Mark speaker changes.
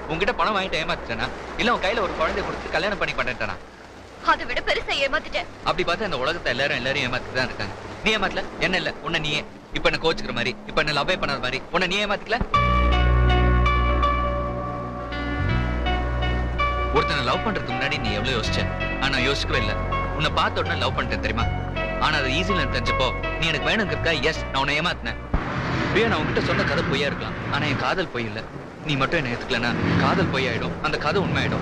Speaker 1: உன்கிட்ட பணம் வாங்கிட்டு ஏமாத்துட்டேனா இல்ல உன் கையில ஒரு குழந்தைய கொடுத்து கல்யாணம் பண்ணி பண்ணிட்டேனா
Speaker 2: அதை விட பெருசா ஏமாத்திட்டேன்
Speaker 1: அப்படி பார்த்தா இந்த உலகத்தை எல்லாரும் எல்லாரும் ஏமாத்திட்டு தான் இருக்காங்க நீ ஏமாத்தல என்ன இல்ல உன்னை நீயே இப்ப என்ன கோச்சுக்கிற மாதிரி இப்ப என்ன லவ்வே பண்ணற மாதிரி உன்னை நீ ஏமாத்திக்கல ஒருத்தனை லவ் பண்றதுக்கு முன்னாடி நீ எவ்வளவு யோசிச்ச ஆனா யோசிக்கவே இல்ல உன்னை பார்த்த உடனே லவ் பண்ணிட்டேன் தெரியுமா ஆனா அது ஈஸியில தெரிஞ்சப்போ நீ எனக்கு வேணுங்கிறக்கா எஸ் நான் உன்னை ஏமாத்தினேன் பிரியா நான் உன்கிட்ட சொன்ன கதை பொய்யா இருக்கலாம் ஆனா என் காதல் பொய் இல்ல நீ மட்டும் என்ன ஏத்துக்கலனா காதல் பொய் ஆயிடும் அந்த கதை உண்மை ஆயிடும்